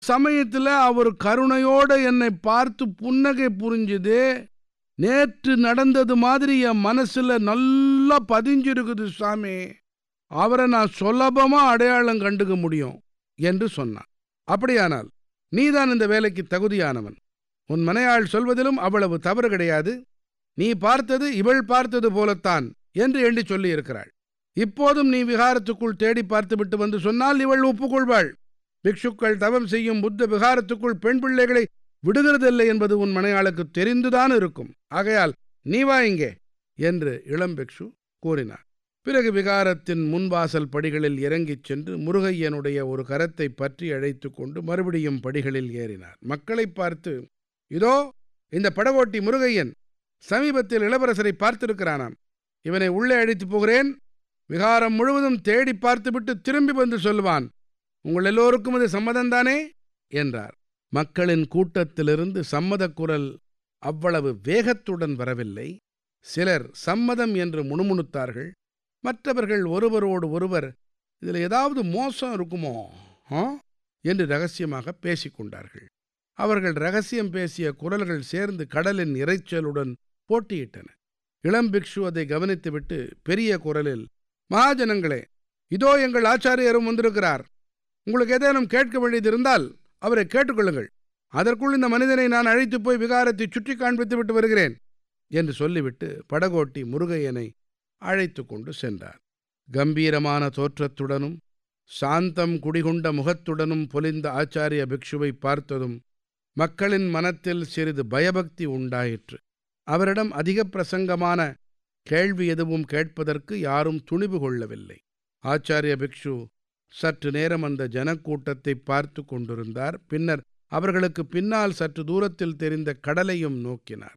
சமயத்துல அவர் கருணையோட என்னை பார்த்து புன்னகை புரிஞ்சுது நேற்று நடந்தது மாதிரி என் மனசுல நல்லா பதிஞ்சிருக்குது சாமி அவரை நான் சுலபமா அடையாளம் கண்டுக்க முடியும் என்று சொன்னான் அப்படியானால் நீதான் இந்த வேலைக்கு தகுதியானவன் உன் மனையாள் சொல்வதிலும் அவ்வளவு தவறு கிடையாது நீ பார்த்தது இவள் பார்த்தது போலத்தான் என்று எண்ணி சொல்லியிருக்கிறாள் இப்போதும் நீ விகாரத்துக்குள் தேடி பார்த்துவிட்டு வந்து சொன்னால் இவள் ஒப்புக்கொள்வாள் பிக்ஷுக்கள் தவம் செய்யும் புத்த விகாரத்துக்குள் பெண் பிள்ளைகளை விடுகிறதில்லை என்பது உன் மனையாளுக்கு தெரிந்துதான் இருக்கும் ஆகையால் நீ வா இங்கே என்று இளம் பிக்ஷு கூறினார் பிறகு விகாரத்தின் முன்வாசல் படிகளில் இறங்கிச் சென்று முருகையனுடைய ஒரு கரத்தை பற்றி அழைத்து கொண்டு மறுபடியும் படிகளில் ஏறினார் மக்களை பார்த்து இதோ இந்த படகோட்டி முருகையன் சமீபத்தில் இளவரசரை பார்த்திருக்கிறானாம் இவனை உள்ளே அழைத்து போகிறேன் விகாரம் முழுவதும் தேடி பார்த்துவிட்டு திரும்பி வந்து சொல்லுவான் உங்கள் எல்லோருக்கும் இது சம்மதம்தானே என்றார் மக்களின் கூட்டத்திலிருந்து சம்மதக் குரல் அவ்வளவு வேகத்துடன் வரவில்லை சிலர் சம்மதம் என்று முணுமுணுத்தார்கள் மற்றவர்கள் ஒருவரோடு ஒருவர் இதில் ஏதாவது மோசம் இருக்குமோ ஆ என்று ரகசியமாக பேசிக்கொண்டார்கள் அவர்கள் ரகசியம் பேசிய குரல்கள் சேர்ந்து கடலின் இரைச்சலுடன் போட்டியிட்டன இளம் பிக்ஷு அதை கவனித்துவிட்டு பெரிய குரலில் மகாஜனங்களே இதோ எங்கள் ஆச்சாரியரும் வந்திருக்கிறார் உங்களுக்கு ஏதேனும் கேட்க வேண்டியது இருந்தால் அவரை கேட்டுக்கொள்ளுங்கள் அதற்குள் இந்த மனிதனை நான் அழைத்து போய் விகாரத்தை சுற்றி காண்பித்து விட்டு வருகிறேன் என்று சொல்லிவிட்டு படகோட்டி முருகையனை அழைத்து கொண்டு சென்றார் கம்பீரமான தோற்றத்துடனும் சாந்தம் குடிகொண்ட முகத்துடனும் பொலிந்த ஆச்சாரிய பிக்ஷுவை பார்த்ததும் மக்களின் மனத்தில் சிறிது பயபக்தி உண்டாயிற்று அவரிடம் அதிக பிரசங்கமான கேள்வி எதுவும் கேட்பதற்கு யாரும் துணிவு கொள்ளவில்லை ஆச்சாரிய பிக்ஷு சற்று நேரம் அந்த ஜனக்கூட்டத்தை பார்த்து கொண்டிருந்தார் பின்னர் அவர்களுக்கு பின்னால் சற்று தூரத்தில் தெரிந்த கடலையும் நோக்கினார்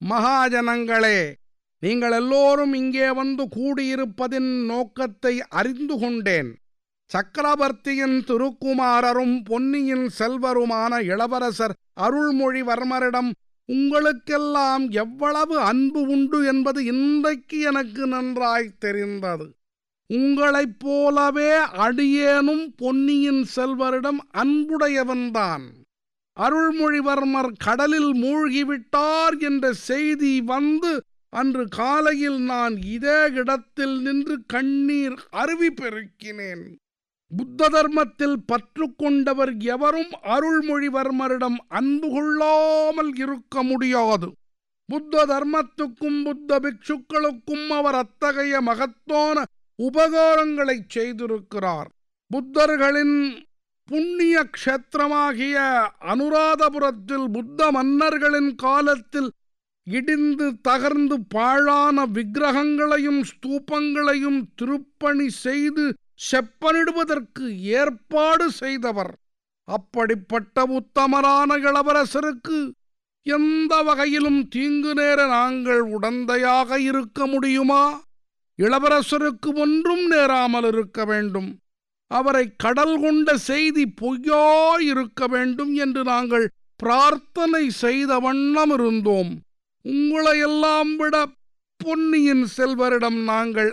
மகாஜனங்களே நீங்கள் எல்லோரும் இங்கே வந்து கூடியிருப்பதின் நோக்கத்தை அறிந்து கொண்டேன் சக்கரவர்த்தியின் திருக்குமாரரும் பொன்னியின் செல்வருமான இளவரசர் அருள்மொழிவர்மரிடம் உங்களுக்கெல்லாம் எவ்வளவு அன்பு உண்டு என்பது இன்றைக்கு எனக்கு நன்றாய் தெரிந்தது உங்களைப் போலவே அடியேனும் பொன்னியின் செல்வரிடம் அன்புடையவன்தான் அருள்மொழிவர்மர் கடலில் மூழ்கிவிட்டார் என்ற செய்தி வந்து அன்று காலையில் நான் இதே இடத்தில் நின்று கண்ணீர் அருவி பெருக்கினேன் புத்த தர்மத்தில் பற்று கொண்டவர் எவரும் அருள்மொழிவர்மரிடம் அன்பு கொள்ளாமல் இருக்க முடியாது புத்த தர்மத்துக்கும் புத்த பிக்ஷுக்களுக்கும் அவர் அத்தகைய மகத்தான உபகாரங்களைச் செய்திருக்கிறார் புத்தர்களின் புண்ணிய க்ஷேத்திரமாகிய அனுராதபுரத்தில் புத்த மன்னர்களின் காலத்தில் இடிந்து தகர்ந்து பாழான விக்கிரகங்களையும் ஸ்தூபங்களையும் திருப்பணி செய்து செப்பனிடுவதற்கு ஏற்பாடு செய்தவர் அப்படிப்பட்ட உத்தமரான இளவரசருக்கு எந்த வகையிலும் தீங்கு நேர நாங்கள் உடந்தையாக இருக்க முடியுமா இளவரசருக்கு ஒன்றும் நேராமல் இருக்க வேண்டும் அவரை கடல் கொண்ட செய்தி பொய்யாயிருக்க வேண்டும் என்று நாங்கள் பிரார்த்தனை செய்த வண்ணம் இருந்தோம் உங்களையெல்லாம் விட பொன்னியின் செல்வரிடம் நாங்கள்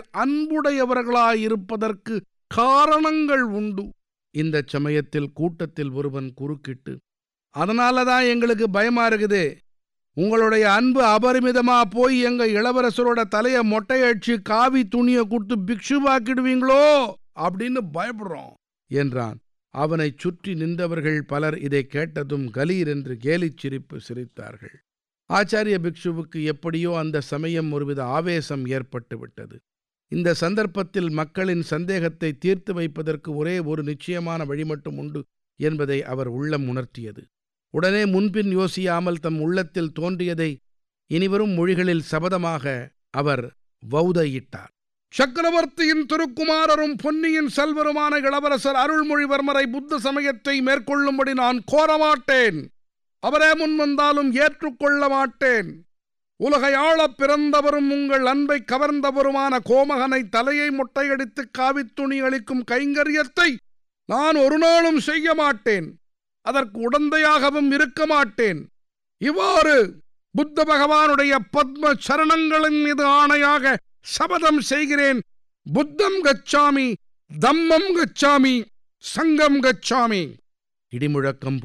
அன்புடையவர்களாயிருப்பதற்கு காரணங்கள் உண்டு இந்த சமயத்தில் கூட்டத்தில் ஒருவன் குறுக்கிட்டு அதனால தான் எங்களுக்கு பயமா இருக்குது உங்களுடைய அன்பு அபரிமிதமா போய் எங்க இளவரசரோட தலைய மொட்டையடிச்சு காவி துணியை கொடுத்து பிக்ஷுவாக்கிடுவீங்களோ அப்படின்னு பயப்படுறோம் என்றான் அவனைச் சுற்றி நின்றவர்கள் பலர் இதை கேட்டதும் கலீர் என்று கேலிச் சிரிப்பு சிரித்தார்கள் ஆச்சாரிய பிக்ஷுவுக்கு எப்படியோ அந்த சமயம் ஒருவித ஆவேசம் ஏற்பட்டு விட்டது இந்த சந்தர்ப்பத்தில் மக்களின் சந்தேகத்தை தீர்த்து வைப்பதற்கு ஒரே ஒரு நிச்சயமான வழி மட்டும் உண்டு என்பதை அவர் உள்ளம் உணர்த்தியது உடனே முன்பின் யோசியாமல் தம் உள்ளத்தில் தோன்றியதை இனிவரும் மொழிகளில் சபதமாக அவர் வௌதையிட்டார் சக்கரவர்த்தியின் திருக்குமாரரும் பொன்னியின் செல்வருமான இளவரசர் அருள்மொழிவர்மரை புத்த சமயத்தை மேற்கொள்ளும்படி நான் கோரமாட்டேன் அவரே முன் வந்தாலும் ஏற்றுக்கொள்ள மாட்டேன் உலகை ஆளப் பிறந்தவரும் உங்கள் அன்பை கவர்ந்தவருமான கோமகனை தலையை மொட்டையடித்து காவித்துணி அளிக்கும் கைங்கரியத்தை நான் ஒரு நாளும் செய்ய மாட்டேன் அதற்கு உடந்தையாகவும் இருக்க மாட்டேன் இவ்வாறு புத்த பகவானுடைய பத்ம சரணங்களின் மீது ஆணையாக சபதம் செய்கிறேன் புத்தம் கச்சாமி தம்மம் கச்சாமி சங்கம் கச்சாமி இடிமுழக்கம்